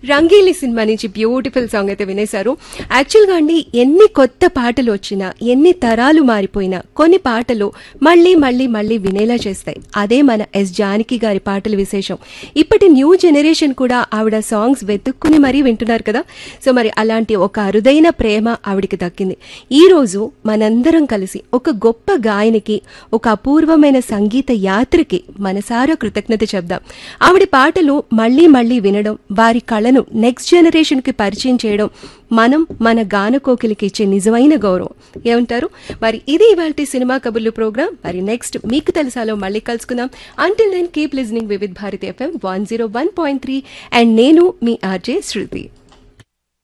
రంగీలి cinema నుంచి beautiful song అయితే వినేశారు యాక్చువల్గా అండి ఎన్ని కొత్త పాటలు వచ్చినా ఎన్ని తరాలు మారిపోయినా కొన్ని పాటలు మళ్ళీ మళ్ళీ మళ్ళీ వినేలా చేస్తాయి అదే మన ఎస్ జానకి గారి పాటల విశేషం ఇప్పటి న్యూ జనరేషన్ కూడా ఆవిడ సాంగ్స్ వెతుక్కుని మరీ వింటున్నారు కదా సో మరి అలాంటి ఒక అరుదైన ప్రేమ ఆవిడికి దక్కింది ఈ రోజు మనందరం కలిసి ఒక గొప్ప గాయనికి ఒక అపూర్వమైన సంగీత యాత్రకి మనసారా కృతజ్ఞత చెప్దాం ఆవిడ పాటలు మళ్ళీ మళ్ళీ వినడం వారి కళను నెక్స్ట్ జనరేషన్ కి పరిచయం చేయడం మనం మన గాన కోకిలికి ఇచ్చే నిజమైన గౌరవం ఏమంటారు మరి ఇది ఇవాళ సినిమా కబుర్లు ప్రోగ్రామ్ మరి నెక్స్ట్ మీకు తెలుసాలో మళ్ళీ కలుసుకుందాం until then keep listening Vividh Bharati FM one zero one point three and నేను మీ ఆర్జే శృతి